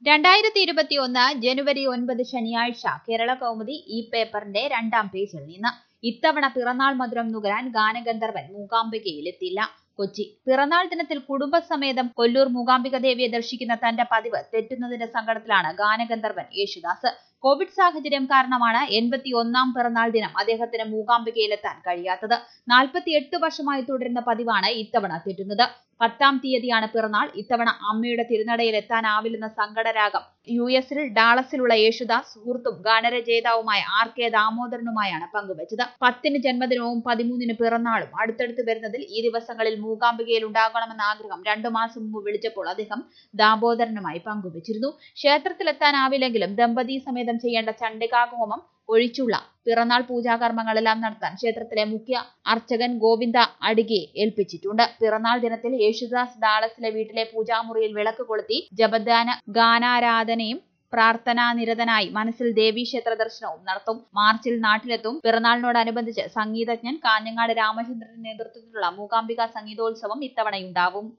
രണ്ടായിരത്തി ഇരുപത്തി ഒന്ന് ജനുവരി ഒൻപത് ശനിയാഴ്ച കേരള കൗമുദി ഈ പേപ്പറിന്റെ രണ്ടാം പേജിൽ നിന്ന് ഇത്തവണ പിറന്നാൾ മധുരം നുകരാൻ ഗാനഗന്ധർവൻ മൂകാംബികയിലെത്തില്ല കൊച്ചി പിറന്നാൾ ദിനത്തിൽ കുടുംബസമേതം കൊല്ലൂർ മൂകാംബിക ദേവിയെ ദർശിക്കുന്ന തന്റെ പതിവ് തെറ്റുന്നതിന്റെ സങ്കടത്തിലാണ് ഗാനഗന്ധർവൻ യേശുദാസ് കോവിഡ് സാഹചര്യം കാരണമാണ് എൺപത്തി ഒന്നാം പിറന്നാൾ ദിനം അദ്ദേഹത്തിന് മൂകാംബികയിലെത്താൻ കഴിയാത്തത് നാൽപ്പത്തിയെട്ട് വർഷമായി തുടരുന്ന പതിവാണ് ഇത്തവണ തെറ്റുന്നത് പത്താം തീയതിയാണ് പിറന്നാൾ ഇത്തവണ അമ്മയുടെ തിരുനടയിൽ എത്താനാവില്ലെന്ന സങ്കടരാഗം യു എസിൽ ഡാളസിലുള്ള യേശുദാസ് സുഹൃത്തും ഗാനരചയിതാവുമായ ആർ കെ ദാമോദരനുമായാണ് പങ്കുവച്ചത് പത്തിന് ജന്മദിനവും പതിമൂന്നിന് പിറന്നാളും അടുത്തടുത്ത് വരുന്നതിൽ ഈ ദിവസങ്ങളിൽ മൂകാംബികയിൽ ഉണ്ടാകണമെന്ന ആഗ്രഹം രണ്ടു മാസം മുമ്പ് വിളിച്ചപ്പോൾ അദ്ദേഹം ദാമോദരനുമായി പങ്കുവച്ചിരുന്നു ക്ഷേത്രത്തിലെത്താനാവില്ലെങ്കിലും ദമ്പതി സമേതം ചെയ്യേണ്ട ചണ്ഡികാഹോമം ഒഴിച്ചുള്ള പിറന്നാൾ പൂജാകർമ്മങ്ങളെല്ലാം നടത്താൻ ക്ഷേത്രത്തിലെ മുഖ്യ അർച്ചകൻ ഗോവിന്ദ അടികയെ ഏൽപ്പിച്ചിട്ടുണ്ട് പിറന്നാൾ ദിനത്തിൽ യേശുദാസ് ഡാളസിലെ വീട്ടിലെ പൂജാമുറിയിൽ വിളക്ക് കൊളുത്തി ജപദാന ഗാനാരാധനയും പ്രാർത്ഥനാനിരതനായി മനസ്സിൽ ദേവീക്ഷേത്ര ദർശനവും നടത്തും മാർച്ചിൽ നാട്ടിലെത്തും പിറന്നാളിനോടനുബന്ധിച്ച് സംഗീതജ്ഞൻ കാഞ്ഞങ്ങാട് രാമചന്ദ്രന്റെ നേതൃത്വത്തിലുള്ള മൂകാംബിക സംഗീതോത്സവം ഇത്തവണയുണ്ടാവും